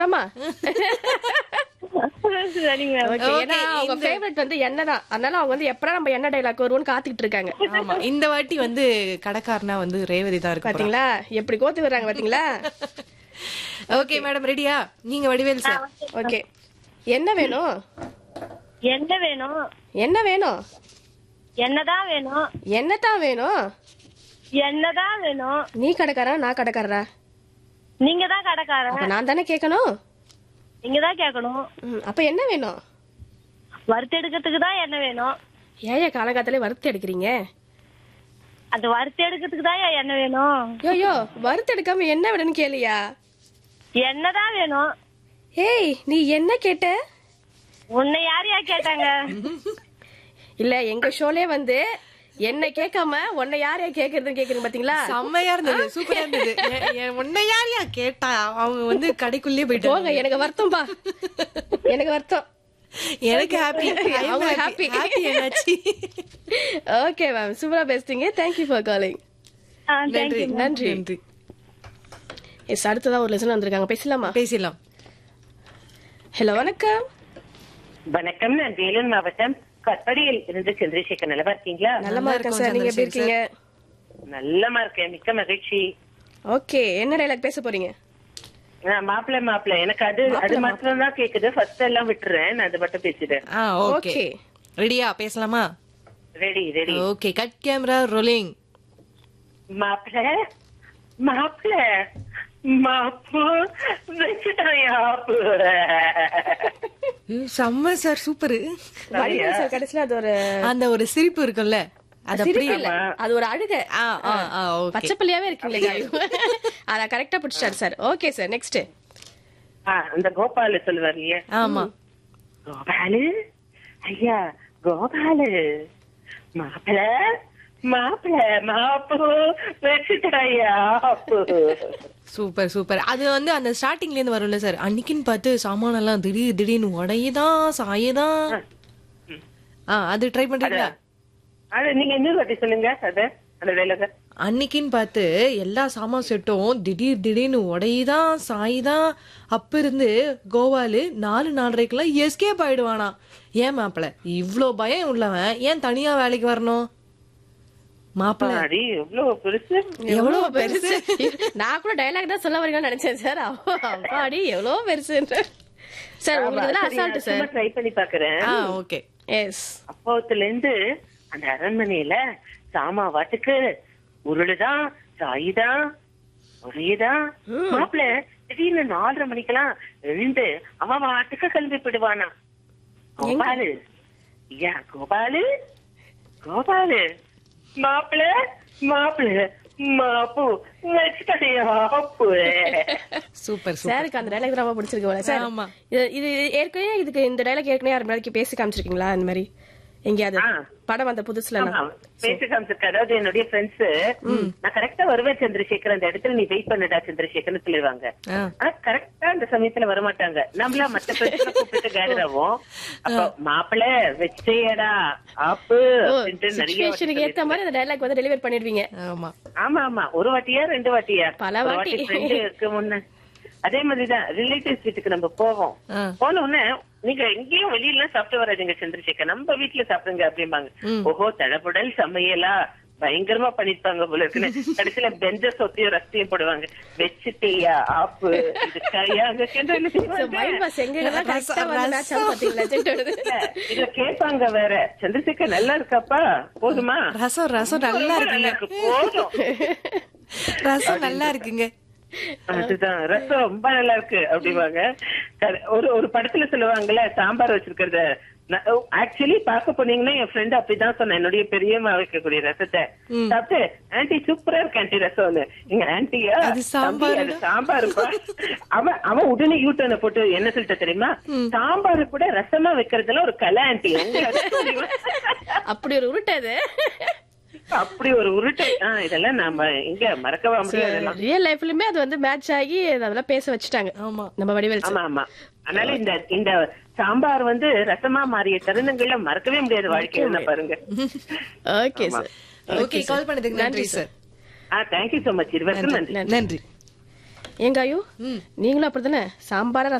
ஆமா சரிங்க ma'am okay ஏன்னா அவங்க ஃபேவரட் வந்து எண்ணெய் தான் அதனால அவங்க வந்து எப்படா நம்ம எண்ணெய் டைலாக் வருவோம்னு காத்துக்கிட்டு இருக்காங்க ஆமா இந்த வாட்டி வந்து கடைக்காரனா வந்து ரேவதி தான் இருக்கு பாத்தீங்களா எப்படி கோத்து வர்றாங்க பாத்தீங்களா ஓகே மேடம் ரெடியா நீங்க வடிவேல் சார் ஓகே என்ன வேணும் என்ன வேணும் என்ன வேணும் என்னதான் வேணும் என்னதான் வேணும் என்னதான் வேணும் நீ கடைக்காரா நான் கடைக்காரரா நீங்க தான் கடைக்காரன் அப்ப நான் தானே கேட்கணும் நீங்க தான் கேட்கணும் ம், அப்ப என்ன வேணும் வறுத்தெடுக்கிறதுக்கு தான் என்ன வேணும் ஏன் ஏன் காலங்காத்தாலே வறுத்து எடுக்கிறீங்க அந்த வறுத்து எடுக்கிறதுக்கு தான் என்ன வேணும் யோ யோ வறுத்து எடுக்காம என்ன வேணும்னு கேளியா என்னதான் வேணும் ஏய் நீ என்ன கேட்ட உன்னை யார் யார் கேட்டாங்க இல்ல எங்க ஷோலே வந்து என்ன கேட்காம உன்னை யார் யார் கேக்குறதுன்னு கேக்குறீங்க பாத்தீங்களா செம்மையா இருந்தது சூப்பரா இருந்தது எ- எ- உன்னை யாரையா கேட்டா அவங்க வந்து கடைக்குள்ளே போயிட்டு போங்க எனக்கு வருத்தம் பா எனக்கு வருத்தம் எனக்கு ஹாப்பி அவங்க happy. ஹாப்பி என்னாச்சு ஓகே மேம் சூப்பரா பேசுறீங்க தேங்க்யூ ஃபார் காலிங் ஆ, thank நன்றி you. நன்றி நன்றி எஸ் அடுத்ததா ஒரு லெசன் வந்திருக்காங்க பேசலாமா பேசிடலாம் ஹலோ வணக்கம் வணக்கம் நான் வேலூர் மாவட்டம் கற்படியில் இருந்து சந்திரசேகர் நல்லா இருக்கீங்களா நல்லமா இருக்கேன் சார் நீங்க எப்படி இருக்கீங்க நல்லமா இருக்கேன் மிக்க மகிழ்ச்சி ஓகே என்ன டைலாக் பேச போறீங்க நான் மாப்பிள்ளை மாப்பிள்ளை எனக்கு அது அது மாத்திரம் தான் கேக்குது ஃபர்ஸ்ட் எல்லாம் விட்டுறேன் நான் அது மட்டும் பேசிட்டேன் ஆ ஓகே ஓகே ரெடியா பேசலாமா ready ready okay cut camera rolling மாப்பிள்ளை மாப்பிள்ளை மாப்பு வச்சுட்டாயாப்பு செம்ம சார் சூப்பர் வடிவேல் சார் கடைசியில அது ஒரு அந்த ஒரு சிரிப்பு இருக்கும்ல அது சிரிப்பு அப்படியே இல்ல அது ஒரு அழுக ஆ ஆ ஆ ஓகே பச்சை பிள்ளையாவே இருக்கீங்களே அத கரெக்டா பிடிச்சாரு சார் ஓகே சார் நெக்ஸ்ட் ஆ, அந்த கோபாலு சொல்லுவார் இல்லையா ஆமா கோபாலு ஐயா கோபாலு மாப்பிள்ள மாப்பிள்ள மாப்பு வச்சுட்டாயாப்பு சூப்பர் சூப்பர் அது வந்து அந்த ஸ்டார்டிங்ல இருந்து வரும்ல சார் அன்னைக்குன்னு பார்த்து சாமானெல்லாம் திடீர் திடீர்னு உடையுதான் சாயதான் ஆ அது ட்ரை பண்றீங்களா அது நீங்க இன்னொரு வாட்டி சொல்லுங்க அத அந்த டைலாக அன்னைக்குன்னு பார்த்து எல்லா சாமான் செட்டும் திடீர் திடீர்னு உடையுதான் சாயுதான் அப்ப இருந்து கோவாலு நாலு நாலரைக்கெல்லாம் எஸ்கேப் ஆயிடுவானா ஏன் மாப்பிள இவ்ளோ பயம் உள்ளவன் ஏன் தனியா வேலைக்கு வரணும் மாப்பிள அடி எவ்வளவு பெருசு எவ்வளவு பெருசு நான் கூட டைலாக் தான் சொல்ல வரீங்கன்னு நினைச்சேன் சார் அப்பாடி எவ்வளவு பெருசு சார் உங்களுக்கு இதெல்லாம் அசால்ட் சார் ட்ரை பண்ணி பாக்குறேன் ஆ ஓகே எஸ் அப்போத்துல இருந்து அந்த அரண்மனையில சாமா வாட்டுக்கு உருளுதான் சாயுதான் ஒரேதான் மாப்பிள்ள திடீர்னு நாலரை மணிக்கெல்லாம் எழுந்து அவன் வாட்டுக்கு கிளம்பி போயிடுவானா கோபாலு ஐயா கோபாலு கோபாலு மாப்பிள்ள மாப்பிள்ள மாப்பு நச்சுட்டாப்பு சூப்பர் சூப்பர் சாருக்கு அந்த டைலாக் ரொம்ப பிடிச்சிருக்கு போல சார் ஆமா. இது இது ஏற்கனவே இதுக்கு இந்த டைலாக் ஏற்கனவே யார் முன்னாடி பேசி காமிச்சிருக்கீங்களா அந்த மாதிரி எங்கேயாவது ஆ. படம் வந்த புதுசுல எல்லாம் பேசி காமிச்சிருக்க அதாவது என்னுடைய ஃப்ரெண்ட்ஸ் நான் கரெக்டா வருவேன் சந்திரசேகர் அந்த இடத்துல நீ வெயிட் பண்ணுடா சந்திரசேகர்னு சொல்லிடுவாங்க ஆ. ஆனா கரெக்டா அந்த சமயத்துல வர மாட்டாங்க நம்மளா மத்த ஃப்ரெண்ட்ஸ் கூப்பிட்டு கேதர் ஆகும் அப்ப மாப்பிள்ள வச்சேடா ஆப்பு ஓ அப்படின்ட்டு நிறைய வாட்டி சுச்சுவேஷனுக்கு ஏத்த மாதிரி அந்த டைலாக் வந்து டெலிவர் பண்ணிடுவீங்க ஆமா ஆமா ஆமா ஒரு வாட்டியா ரெண்டு வாட்டியா பல ஒரு வாட்டி. ஃப்ரெண்டு இருக்கு முன்ன அதே மாதிரிதான் ரிலேட்டிவ்ஸ் வீட்டுக்கு நம்ம போவோம் ஆ. போன உடனே நீங்க எங்கேயும் வெளியில சாப்பிட்டு வராதீங்க சந்திரசேகர் நம்ம வீட்டுல சாப்பிடுங்க அப்படிம்பாங்க ஓஹோ தடபுடல் சமையலா பயங்கரமா பண்ணிருப்பாங்க போல இருக்குன்னு கடைசியில பெஞ்ச சொத்தையும் ரஸ்தையும் போடுவாங்க வச்சுட்டியா ஆப்பு இது கையா அங்க கிண்டல் செய்வாங்க. மைண்ட் பாஸ் எங்க கரெக்டா வந்து மேட்ச் ஆகும் பாத்தீங்களா ஜெட் வருது இல்ல, இதுல கேட்பாங்க வேற சந்திரசேகர் நல்லா இருக்காப்பா போதுமா ரசம் ரசம் நல்லா ரொம்ப இருக்குங்க இருக்கு போதும் ரசம் நல்லா இருக்குங்க அதுதான் ரசம் ரொம்ப நல்லா இருக்கு அப்படிவாங்க கர- ஒரு ஒரு படத்துல சொல்லுவாங்கல்ல சாம்பார் வச்சிருக்கிறத ஆக்சுவலி பார்க்க போனீங்கன்னா என் ஃப்ரெண்ட் அப்படிதான் சொன்னேன் என்னுடைய பெரியம்மா வைக்கக்கூடிய ரசத்தை சாப்பிட்டு ஆன்டி சூப்பரா இருக்கு ஆன்டி ரசம்னு எங்க ஆன்டியா அது சாம்பார் அது சாம்பாருப்பா அவன் அவன் உடனே யூட்டனை போட்டு என்ன சொல்லிட்ட தெரியுமா சாம்பாரு கூட ரசமா வைக்கிறதுல ஒரு கலை ஆன்டி உங்க ரசம் தெரியுமா? அப்படி ஒரு உருட்டு அது அப்படி ஒரு உருட்டை ஆஹ் இதெல்லாம் நாம இங்க மறக்கவா முடியாது ரியல் லைஃப்லயுமே அது வந்து மேட்ச் ஆகி அதெல்லாம் பேச வச்சுட்டாங்க ஆமா நம்ம வடிவேல் சார் ஆமா ஆமா அதனால இந்த இந்த சாம்பார் வந்து ரசமா மாறிய தருணங்கள்ல மறக்கவே முடியாது வாழ்க்கையில பாருங்க ஓகே சார் ஓகே கால் பண்ணதுக்கு நன்றி சார் ஆ தேங்க்யூ சோ மச் இருவருக்கும் நன்றி நன்றி ஏங்க ஐயோ நீங்களும் அப்படித்தானே சாம்பார